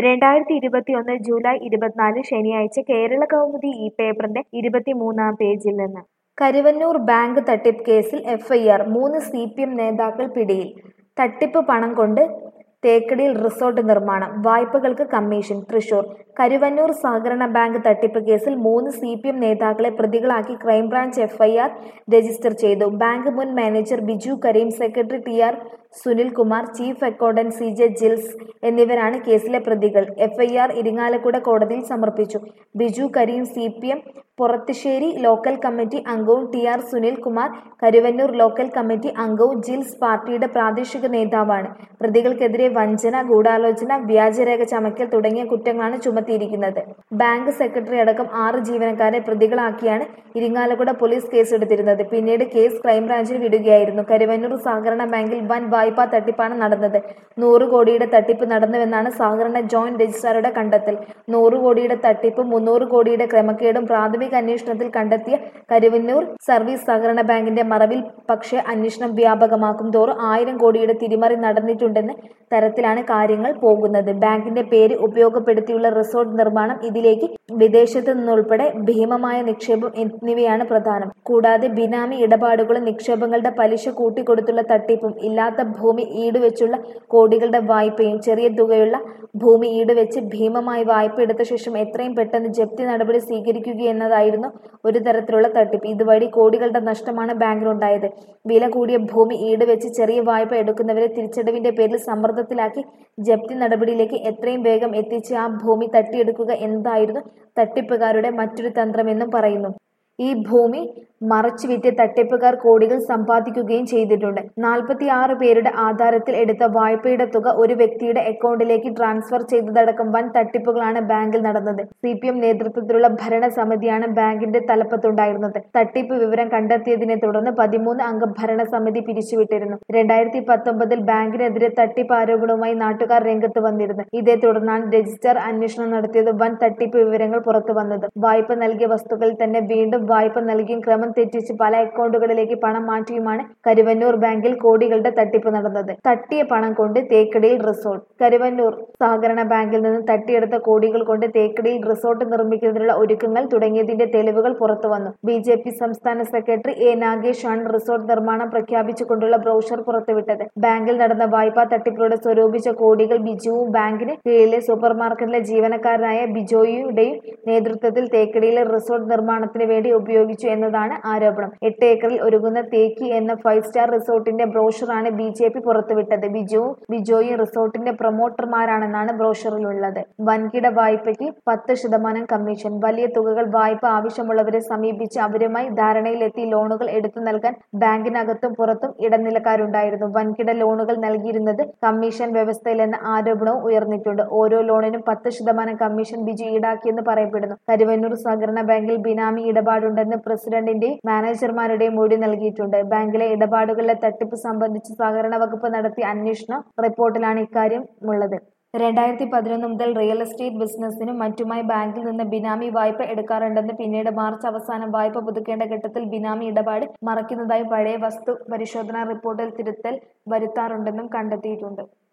രണ്ടായിരത്തി ഇരുപത്തിയൊന്ന് ജൂലൈ ഇരുപത്തിനാല് ശനിയാഴ്ച കേരള കൗമുദി ഈ പേപ്പറിന്റെ ഇരുപത്തിമൂന്നാം പേജിൽ നിന്ന് കരുവന്നൂർ ബാങ്ക് തട്ടിപ്പ് കേസിൽ എഫ്ഐആർ മൂന്ന് സി പി എം നേതാക്കൾ പിടിയിൽ തട്ടിപ്പ് പണം കൊണ്ട് തേക്കടിയിൽ റിസോർട്ട് നിർമ്മാണം വായ്പകൾക്ക് കമ്മീഷൻ തൃശൂർ കരുവന്നൂർ സഹകരണ ബാങ്ക് തട്ടിപ്പ് കേസിൽ മൂന്ന് സി പി എം നേതാക്കളെ പ്രതികളാക്കി ക്രൈംബ്രാഞ്ച് എഫ്ഐആർ രജിസ്റ്റർ ചെയ്തു ബാങ്ക് മുൻ manager Biju Kareem secretary T R Sunilkumar chief accountant C J Jils എന്നിവരാണ് കേസിലെ പ്രതികൾ എഫ്ഐആർ ഇരിങ്ങാലക്കുട കോടതിയിൽ സമർപ്പിച്ചു Biju Kareem C P M Porathissery local committee അംഗവും T R Sunilkumar Karuvannur local committee അംഗവും ജിൽസ് പാർട്ടിയുടെ പ്രാദേശിക നേതാവാണ് പ്രതികൾക്കെതിരെ വഞ്ചന ഗൂഢാലോചന വ്യാജരേഖ ചമയ്ക്കൽ തുടങ്ങിയ കുറ്റങ്ങളാണ് ചുമത്തിയിരിക്കുന്നത് ബാങ്ക് സെക്രട്ടറി അടക്കം ആറ് ജീവനക്കാരെ പ്രതികളാക്കിയാണ് ഇരിങ്ങാലക്കുട പോലീസ് കേസെടുത്തിരുന്നത് പിന്നീട് കേസ് ക്രൈംബ്രാഞ്ചിന് വിടുകയായിരുന്നു കരുവന്നൂർ സഹകരണ ബാങ്കിൽ വൻ വായ്പാ തട്ടിപ്പാണ് നടന്നത് നൂറ് കോടിയുടെ തട്ടിപ്പ് നടന്നുവെന്നാണ് സഹകരണ ജോയിന്റ് രജിസ്ട്രാറുടെ കണ്ടെത്തൽ നൂറ് കോടിയുടെ തട്ടിപ്പും മുന്നൂറ് കോടിയുടെ ക്രമക്കേടും പ്രാഥമിക അന്വേഷണത്തിൽ കണ്ടെത്തിയ കരുവന്നൂർ സർവീസ് സഹകരണ ബാങ്കിന്റെ മറവിൽ പക്ഷേ അന്വേഷണം വ്യാപകമാക്കും തോറും ആയിരം കോടിയുടെ തിരിമറി നടന്നിട്ടുണ്ടെന്ന തരത്തിലാണ് കാര്യങ്ങൾ പോകുന്നത് ബാങ്കിന്റെ പേര് ഉപയോഗപ്പെടുത്തിയുള്ള റിസോർട്ട് നിർമ്മാണം ഇതിലേക്ക് വിദേശത്ത് നിന്നുൾപ്പെടെ ഭീമമായ നിക്ഷേപം എന്നിവയാണ് പ്രധാനം കൂടാതെ ബിനാമി ഇടപാടുകളും നിക്ഷേപങ്ങളുടെ പലിശ കൂട്ടിക്കൊടുത്തുള്ള തട്ടിപ്പും ഇല്ലാത്ത ഭൂമി ഈടുവെച്ചുള്ള കോടികളുടെ വായ്പയും ചെറിയ തുകയുള്ള ഭൂമി ഈടുവെച്ച് ഭീമമായി വായ്പ എടുത്ത ശേഷം എത്രയും പെട്ടെന്ന് ജപ്തി നടപടി സ്വീകരിക്കുക എന്നതായിരുന്നു ഒരു തരത്തിലുള്ള തട്ടിപ്പ് ഇതുവഴി കോടികളുടെ നഷ്ടമാണ് ബാങ്കിനുണ്ടായത് വില കൂടിയ ഭൂമി ഈടുവെച്ച് ചെറിയ വായ്പ എടുക്കുന്നവരെ തിരിച്ചടവിന്റെ പേരിൽ സമ്മർദ്ദത്തിലാക്കി ജപ്തി നടപടിയിലേക്ക് എത്രയും വേഗം എത്തിച്ച് ആ ഭൂമി തട്ടിയെടുക്കുക എന്നതായിരുന്നു തട്ടിപ്പുകാരുടെ മറ്റൊരു തന്ത്രമെന്നും പറയുന്നു ഈ ഭൂമി മറച്ചു വിറ്റ് തട്ടിപ്പുകാർ കോടികൾ സമ്പാദിക്കുകയും ചെയ്തിട്ടുണ്ട് നാൽപ്പത്തി ആറ് പേരുടെ ആധാരത്തിൽ എടുത്ത വായ്പയുടെ തുക ഒരു വ്യക്തിയുടെ അക്കൗണ്ടിലേക്ക് ട്രാൻസ്ഫർ ചെയ്തതടക്കം വൻ തട്ടിപ്പുകളാണ് ബാങ്കിൽ നടന്നത് സി പി എം നേതൃത്വത്തിലുള്ള ഭരണസമിതിയാണ് ബാങ്കിന്റെ തലപ്പത്തുണ്ടായിരുന്നത് തട്ടിപ്പ് വിവരം കണ്ടെത്തിയതിനെ തുടർന്ന് പതിമൂന്ന് അംഗ ഭരണസമിതി പിരിച്ചുവിട്ടിരുന്നു രണ്ടായിരത്തി പത്തൊമ്പതിൽ ബാങ്കിനെതിരെ തട്ടിപ്പ് ആരോപണവുമായി നാട്ടുകാർ രംഗത്ത് വന്നിരുന്നു ഇതേ തുടർന്നാണ് രജിസ്ട്രാർ അന്വേഷണം നടത്തിയത് വൻ തട്ടിപ്പ് വിവരങ്ങൾ പുറത്തു വന്നത് വായ്പ നൽകിയ വസ്തുക്കളിൽ തന്നെ വീണ്ടും വായ്പ നൽകിയും ക്രമം തെറ്റിച്ച് പല അക്കൗണ്ടുകളിലേക്ക് പണം മാറ്റിയുമാണ് കരുവന്നൂർ ബാങ്കിൽ കോടികളുടെ തട്ടിപ്പ് നടന്നത് തട്ടിയ പണം കൊണ്ട് തേക്കടിയിൽ റിസോർട്ട് കരുവന്നൂർ സഹകരണ ബാങ്കിൽ നിന്ന് തട്ടിയെടുത്ത കോടികൾ കൊണ്ട് തേക്കടിയിൽ റിസോർട്ട് നിർമ്മിക്കുന്നതിനുള്ള ഒരുക്കങ്ങൾ തുടങ്ങിയതിന്റെ തെളിവുകൾ പുറത്തു വന്നു ബി ജെ പി സംസ്ഥാന സെക്രട്ടറി എ നാഗേഷ് ആണ് റിസോർട്ട് നിർമ്മാണം പ്രഖ്യാപിച്ചുകൊണ്ടുള്ള ബ്രോഷർ പുറത്തുവിട്ടത് ബാങ്കിൽ നടന്ന വായ്പാ തട്ടിപ്പിലൂടെ സ്വരൂപിച്ച കോടികൾ ബിജുവും ബാങ്കിന് കീഴിലെ സൂപ്പർ മാർക്കറ്റിലെ ജീവനക്കാരനായ ബിജോയിയുടെയും നേതൃത്വത്തിൽ തേക്കടിയിലെ റിസോർട്ട് നിർമ്മാണത്തിന് വേണ്ടി ഉപയോഗിച്ചു എന്നതാണ് ആരോപണം എട്ട് ഏക്കറിൽ ഒരുങ്ങുന്ന തേക്കി എന്ന ഫൈവ് സ്റ്റാർ റിസോർട്ടിന്റെ ബ്രോഷറാണ് ബി ജെ പി പുറത്തുവിട്ടത് ബിജുവും ബിജോയും റിസോർട്ടിന്റെ പ്രൊമോട്ടർമാരാണെന്നാണ് ബ്രോഷറിലുള്ളത് വൻകിട വായ്പയ്ക്ക് പത്ത് ശതമാനം കമ്മീഷൻ വലിയ തുകകൾ വായ്പ ആവശ്യമുള്ളവരെ സമീപിച്ച് അവരുമായി ധാരണയിലെത്തി ലോണുകൾ എടുത്തു നൽകാൻ ബാങ്കിനകത്തും പുറത്തും ഇടനിലക്കാരുണ്ടായിരുന്നു വൻകിട ലോണുകൾ നൽകിയിരുന്നത് കമ്മീഷൻ വ്യവസ്ഥയിലെന്ന ആരോപണവും ഉയർന്നിട്ടുണ്ട് ഓരോ ലോണിനും പത്ത് ശതമാനം കമ്മീഷൻ ബിജു ഈടാക്കിയെന്ന് പറയപ്പെടുന്നു കരുവന്നൂർ സഹകരണ ബാങ്കിൽ ബിനാമി ഇടപാടുണ്ടെന്ന് പ്രസിഡന്റിന്റെയും മാനേജർമാരുടെയും മൊഴി നൽകിയിട്ടുണ്ട് ബാങ്കിലെ ഇടപാടുകളിലെ തട്ടിപ്പ് സംബന്ധിച്ച് സഹകരണ വകുപ്പ് നടത്തിയ അന്വേഷണ റിപ്പോർട്ടിലാണ് ഇക്കാര്യം ഉള്ളത് രണ്ടായിരത്തി പതിനൊന്ന് മുതൽ റിയൽ എസ്റ്റേറ്റ് ബിസിനസിനും മറ്റുമായി ബാങ്കിൽ നിന്ന് ബിനാമി വായ്പ എടുക്കാറുണ്ടെന്ന് പിന്നീട് മാർച്ച് അവസാനം വായ്പ പുതുക്കേണ്ട ഘട്ടത്തിൽ ബിനാമി ഇടപാട് മറയ്ക്കുന്നതായി പഴയ വസ്തു പരിശോധനാ റിപ്പോർട്ടിൽ തിരുത്തൽ വരുത്താറുണ്ടെന്നും കണ്ടെത്തിയിട്ടുണ്ട്